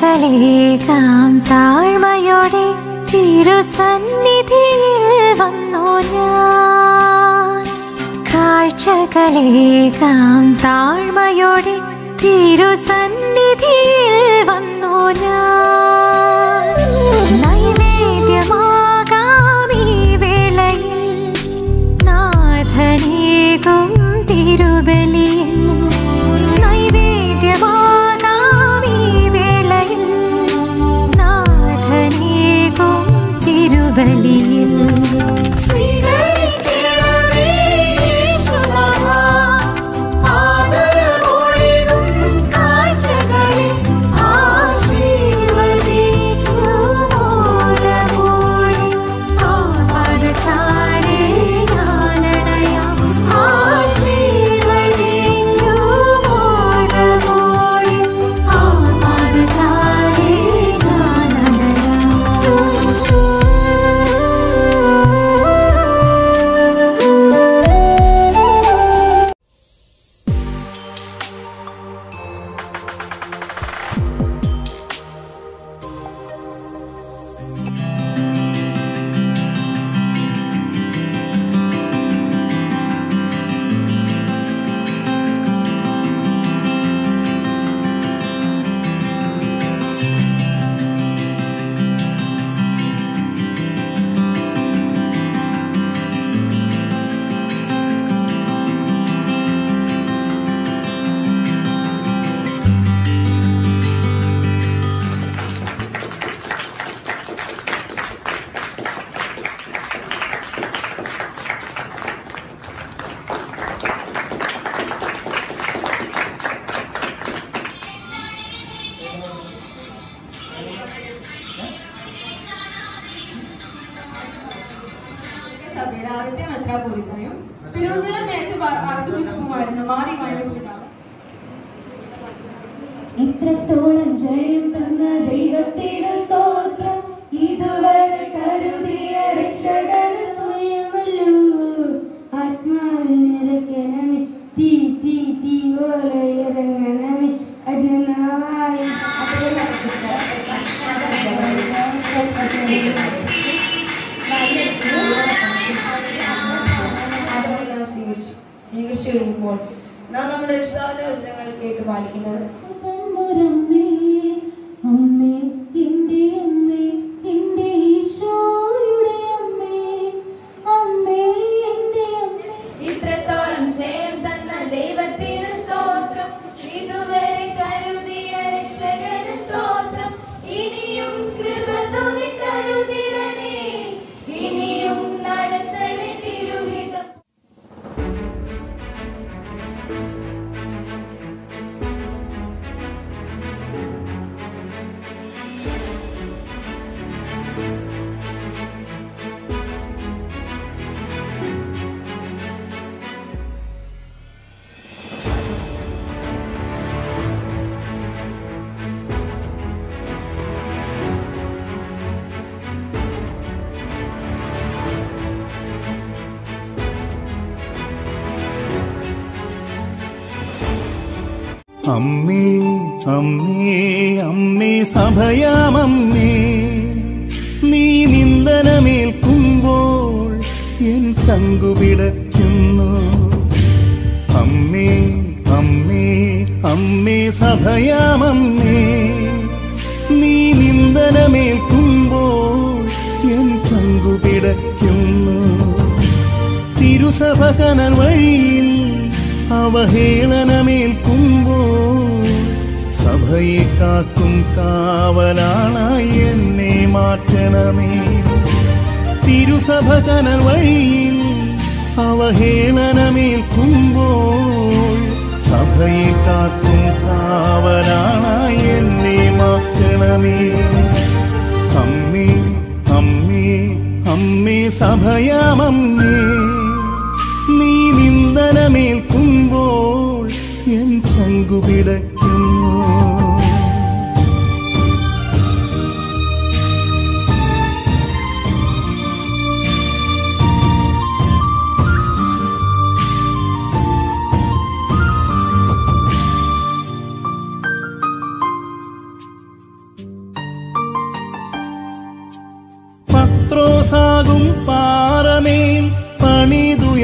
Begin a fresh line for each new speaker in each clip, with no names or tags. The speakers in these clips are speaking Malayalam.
കാഴ്ചകളേകാം താഴ്മയോടെ തിരുസന്നിധിയിൽ വന്നു ഞാൻ കാഴ്ചകളേകാം താഴ്മയോടെ തിരുസന്നിധിയിൽ വന്നു ഞാൻ നൈവേദ്യമാകാം ഈ വേളയിൽ നാഥനേകും തിരുബലിയിൽ നൈവേദ്യമാകാം ഈ വേളയിൽ നാഥനേകും തിരുബലിയിൽ സ്വീകരിക്കണമേ യേശുനാഥാ, ആദരവൊഴുകും കാഴ്ചകളെ ആശീർവദിക്കുമോരമോടെ ആ പദചാരേ ഞാനണയാം. ആശീർവദിക്കുമോരമോടെ ആ പദചാരേ ഞാനണയാം.
സഭയുടെ ആദ്യത്തെ മെത്രാപോലിത്തയും തിരുവനന്തപുരം മേശ ആർച്ച് ബിഷപ്പുമായിരുന്ന മാറി മാനോസ് പിതാവ്
ഇത്രത്തോളം ജയം തന്ന ദൈവത്തിന് സ്തോത്രം ഇതുവരെ കരുതിയ രക്ഷകന് സ്വയമല്ലോ ആത്മാവിൽ നിറയ്ക്കണമേ തീ തീ തീ പോലെ ഇറങ്ങണമേ അതിനായി
സ്വീകരിച്ചു കഴിയുമ്പോൾ നാം നമ്മുടെ രക്ഷിതാവിന്റെ വചനങ്ങൾ കേട്ട് പാലിക്കുന്നത്
തന്നൊരമ്മേ, അമ്മേ, എന്റെ അമ്മേ, എന്റെ ഈശോയുടെ അമ്മേ, അമ്മേ, എന്റെ അമ്മേ.
ഇത്രത്തോളം ജയം തന്ന ദൈവത്തിന് സ്തോത്രം ഇതുവരെ കരുതിയ രക്ഷകന് സ്തോത്രം ഇനിയും കൃപ തോന്നി കരുതിടണേ ഇനിയും നടത്തണേ തിരുഹിതം
അമ്മേ അമ്മേ അമ്മേ സഭയാമമ്മേ നീ നിന്ദനമേൽക്കുമ്പോൾ എൻ ചങ്കുപിടയ്ക്കുന്നു അമ്മേ അമ്മേ അമ്മേ സഭയാമമ്മേ നീ നിന്ദനമേൽക്കുമ്പോൾ എൻ ചങ്കുപിടയ്ക്കുന്നു തിരുസഭകനൻ വഴിയിൽ അവഹേളനമേൽക്കുമ്പോൾ സഭയെ കാക്കും കാവലാണായി എന്നെ മാറ്റണമേ തിരുസഭകനൻ വഴിയിൽ അവഹേളനമേൽക്കുമ്പോൾ സഭയെ കാക്കും കാവലാണായി എന്നെ മാറ്റണമേ അമ്മേ അമ്മേ അമ്മേ സഭയാമമ്മേ നീ നിന്ദനമേൽക്കുമ്പോൾ എൻ ചങ്കുപിടയ്ക്കുന്നു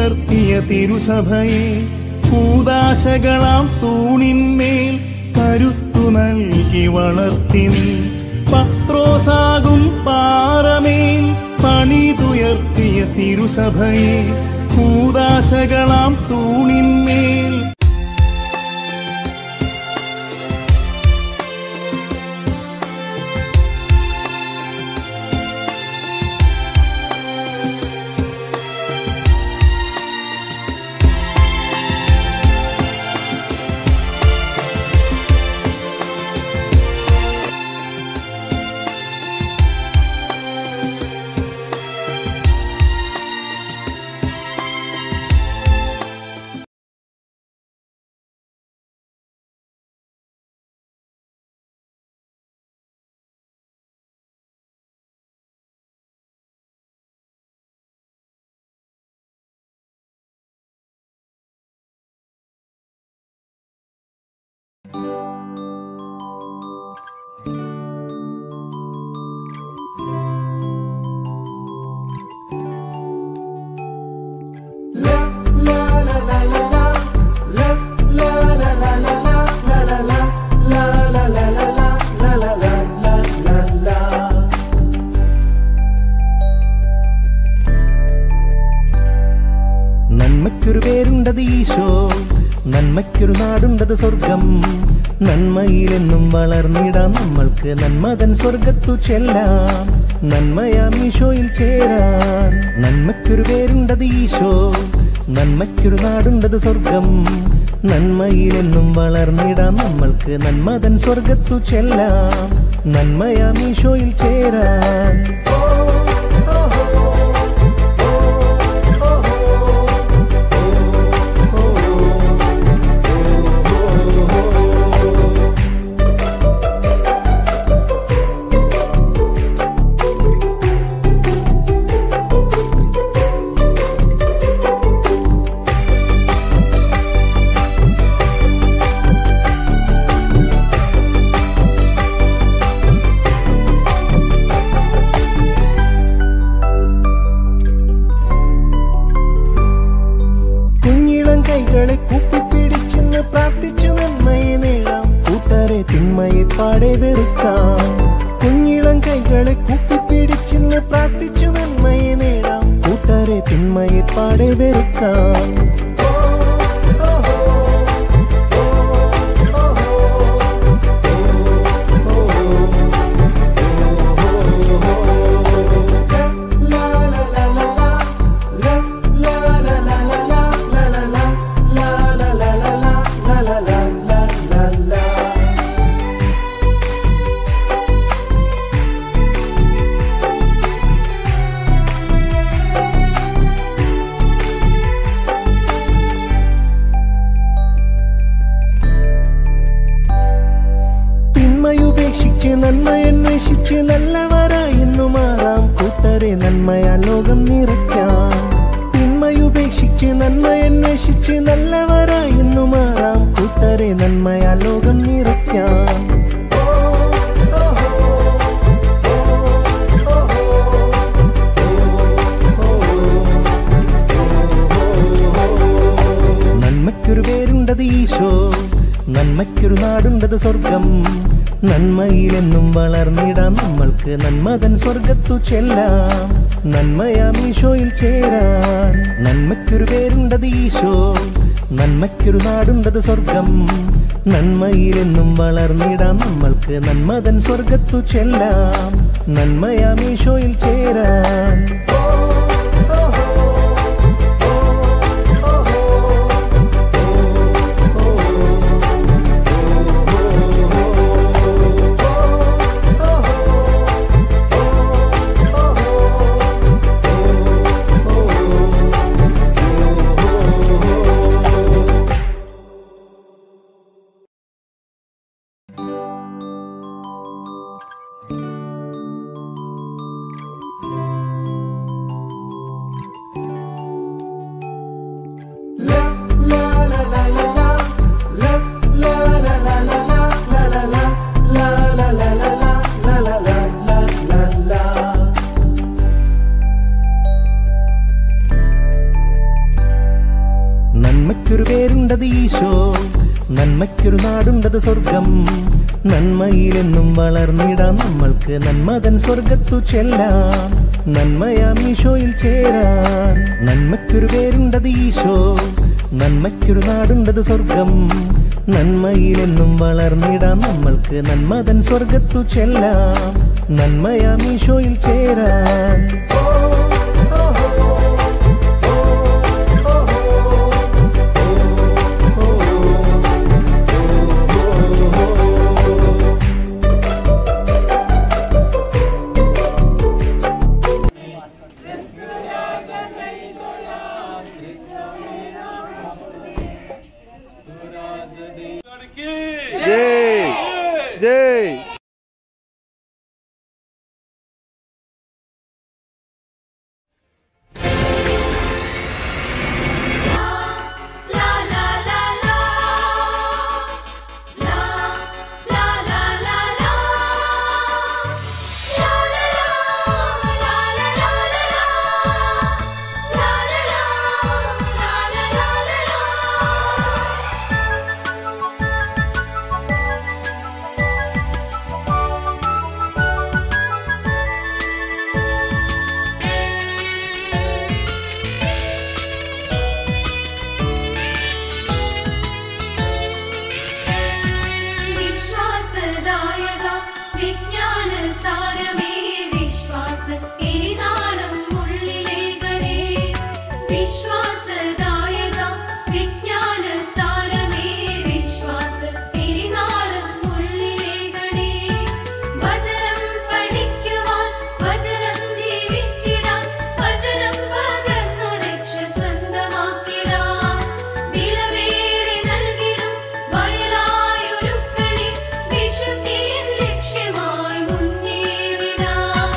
പണിതുയർത്തിയ തിരുസഭയെ കൂതാശകളാം തൂണിന്മേൽ കരുത്തു നൽകി വളർത്തി നീ പത്രോസാകും പാറമേൽ പണിതുയർത്തിയ തിരുസഭയെ കൂതാശകളാം തൂണിന്മേൽ
നന്മയ്ക്കൊരു പേരുണ്ടത് ഈശോ നന്മയ്ക്കൊരു നാടുണ്ടത് സ്വർഗം നന്മയിലെന്നും വളർന്നിടാം നമ്മൾക്ക് നന്മതൻ സ്വർഗത്തു ചെല്ലാം നന്മയാം ഈശോയിൽ ചേരാൻ നന്മയ്ക്കൊരു പേരുണ്ടത് ഈശോ നന്മയ്ക്കൊരു നാടുണ്ടത് സ്വർഗം നന്മയിലെന്നും വളർന്നിടാം നമ്മൾക്ക് നന്മതൻ സ്വർഗത്തു ചെല്ലാം നന്മയാം ഈശോയിൽ ചേരാൻ കുഞ്ഞിളം കൈകളെ കൂപ്പിപ്പിടിച്ചെന്ന് പ്രാർത്ഥിച്ചു നന്മയെ നേടാം കൂട്ടരെ തിന്മയെ പാടെ വെറുക്കാം കുഞ്ഞിളം കൈകളെ കൂപ്പിപ്പിടിച്ചെന്ന് പ്രാർത്ഥിച്ചു നന്മയെ നേടാം കൂട്ടരെ തിന്മയെ പാടെ വെറുക്കാം തിന്മയുപേക്ഷിച്ച് നന്മയന്വേഷിച്ച് നല്ലവരായെന്നു മാറാം കൂട്ടരെ നന്മയാ ലോകം നിറയ്ക്കാം തിന്മയുപേക്ഷിച്ച് നന്മയന്വേഷിച്ച് നല്ലവരായെന്നു മാറാം കൂട്ടരെ നന്മയാ ലോകം നിറയ്ക്കാം നന്മയ്ക്കൊരു പേരുണ്ടത് ഈശോ നന്മയ്ക്കൊരു നാടുണ്ടത് സ്വർഗം നന്മയിലെന്നും വളർന്നിടാം നമ്മൾക്ക് നന്മതൻ സ്വർഗത്തു ചെല്ലാം നന്മയാം ഈശോയിൽ ചേരാൻ നന്മയ്ക്കൊരു പേരുണ്ടത് ഈശോ നന്മയ്ക്കൊരു നാടുണ്ടത് സ്വർഗം നന്മയിലെന്നും വളർന്നിടാം നമ്മൾക്ക് നന്മതൻ സ്വർഗത്തു ചെല്ലാം നന്മയാം ഈശോയിൽ ചേരാൻ നന്മയ്ക്കൊരു പേരുണ്ടത് ഈശോ നന്മയ്ക്കൊരു നാടുണ്ടത് സ്വർഗം നന്മയിലെന്നും വളർന്നിടാം നമ്മൾക്ക് നന്മതൻ സ്വർഗത്തു ചെല്ലാം നന്മയാം ഈശോയിൽ ചേരാൻ നന്മയ്ക്കൊരു പേരുണ്ടത് ഈശോ നന്മയ്ക്കൊരു നാടുണ്ടത് സ്വർഗം നന്മയിലെന്നും വളർന്നിടാം നമ്മൾക്ക് നന്മതൻ സ്വർഗത്തു ചെല്ലാം നന്മയാം ഈശോയിൽ ചേരാൻ
जय जय
La la la la La la la la la La la la la la la la la La la la la la la la la വിശ്വാസദായക വിജ്ഞാന സാരമേ വിശ്വാസ തിരിനാളം ഉള്ളിലേകണേ വിശ്വാസദായക വിജ്ഞാന സാരമേ വിശ്വാസ തിരിനാളം ഉള്ളിലേകണേ വചനം പഠിക്കുവാൻ വചനം ജീവിച്ചിടാൻ വചനം പകർന്നു രക്ഷ സ്വന്തമാക്കിടാൻ വിളവേറെ നൽകിടും വയലായൊരുക്കണി വിശുദ്ധിயின் ലക്ഷ്യമായി മുന്നേറിടാം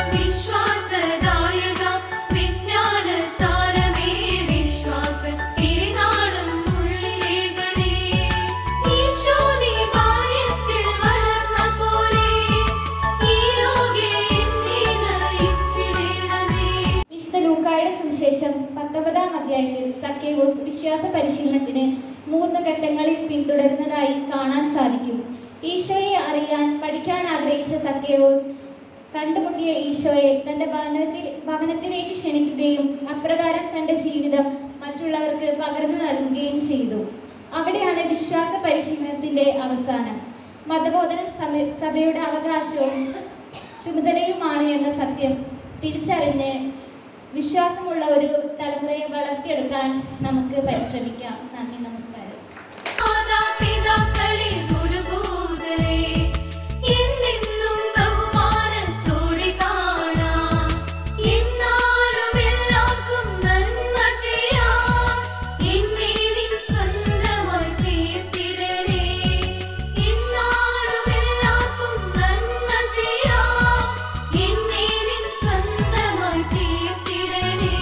വിശ്വാസദായക വിജ്ഞാന സാരമേ വിശ്വാസ തിരുനാളും ഉള്ളിലേകണേ ഈശോ നീ ബാല്യത്തിൽ വളർന്ന പോലെ ഈ ലോകെ എന്നെ നയിച്ചിടണമേ
വിശുദ്ധ ലൂക്കായുടെ സുവിശേഷം പത്തൊമ്പതാം അധ്യായത്തിൽ സക്കേവോസ് വിശ്വാസ പരിശീലനത്തിന് മൂന്ന് ഘട്ടങ്ങളിൽ പിന്തുടരുന്നതായി കാണാൻ സാധിക്കും ഈശോയെ അറിയാൻ പഠിക്കാൻ ആഗ്രഹിച്ച സക്കേവോസ് കണ്ടുമുട്ടിയ ഈശോയെ തന്റെ ഭവനത്തിൽ ഭവനത്തിലേക്ക് ക്ഷണിക്കുകയും അപ്രകാരം തന്റെ ജീവിതം മറ്റുള്ളവർക്ക് പകർന്നു നൽകുകയും ചെയ്തു അവിടെയാണ് വിശ്വാസ പരിശീലനത്തിന്റെ അവസാനം മതബോധനം സഭ സഭയുടെ അവകാശവും ചുമതലയുമാണ് എന്ന സത്യം തിരിച്ചറിഞ്ഞ് വിശ്വാസമുള്ള ഒരു തലമുറയെ വളർത്തിയെടുക്കാൻ നമുക്ക് പരിശ്രമിക്കാം നന്ദി നമസ്കാരം
മാതാപിതാക്കളെ ഗുരുഭൂതരെ എന്നെന്നും ബഹുമാനത്തോടെ കാണാം എന്നാലും എല്ലാവർക്കും നന്മ ചെയ്യാം എന്നെ നിൻ സ്വന്തമായി തീർത്തിടണേ എന്നാലും എല്ലാവർക്കും നന്മ ചെയ്യാം എന്നെ നിൻ സ്വന്തമായി തീർത്തിടണേ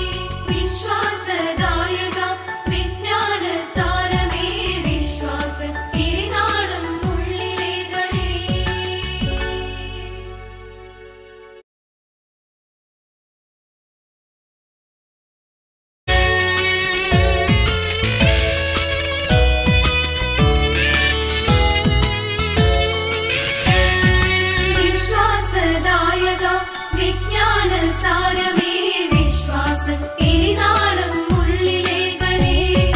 വിശ്വാസദായക വിജ്ഞാന സാരമേ വിശ്വാസ തിരുനാളും ഉള്ളിലേകളേ വിശ്വാസദായക വിജ്ഞാന സാരമേ വിശ്വാസ തിരുനാളും ഉള്ളിലേകളേ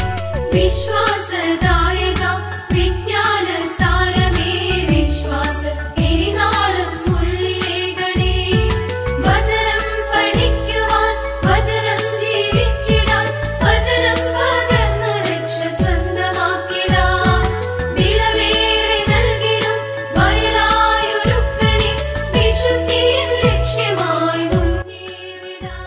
വിശ്വാസദായക വിജ്ഞാന സാരമേ വിശ്വാസ തിരുനാളും ഉള്ളിലേകളേ വചനം പഠിക്കുവാൻ വചനം ജീവിച്ചിടാൻ വചനം പകർന്നു രക്ഷ സ്വന്തമാക്കിടാൻ വിളവേറെ നൽകിടും വയലായൊരുക്കണി വിശുദ്ധിயின் ലക്ഷ്യമായി മുന്നേറിടാം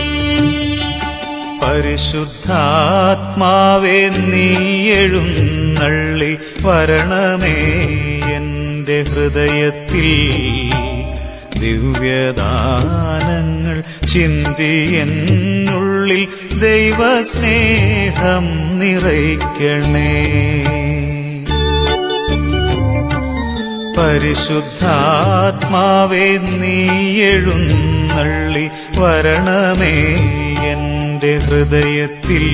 പരിശുദ്ധാത്മാവേ നീ എഴുന്ന
എഴുന്നള്ളി വരണമേ എൻ്റെ ഹൃദയത്തിൽ ദിവ്യദാനങ്ങൾ ചിന്തി എന്നുള്ളിൽ ദൈവസ്നേഹം നിറയ്ക്കണേ പരിശുദ്ധാത്മാവേ നീ എഴുന്നള്ളി വരണമേ എൻ്റെ ഹൃദയത്തിൽ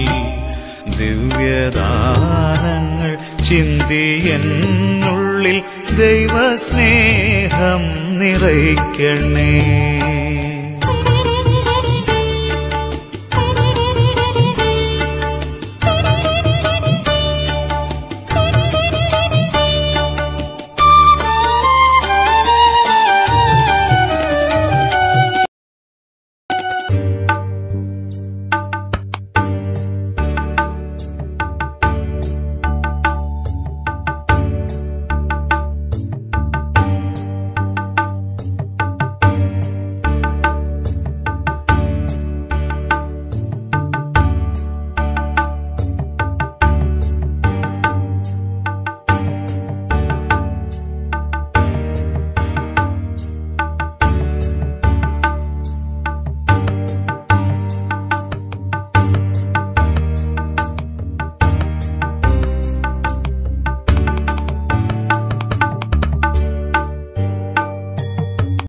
ദിവ്യദാനങ്ങൾ ചിന്തി എന്നുള്ളിൽ ദൈവസ്നേഹം നിറയ്ക്കണേ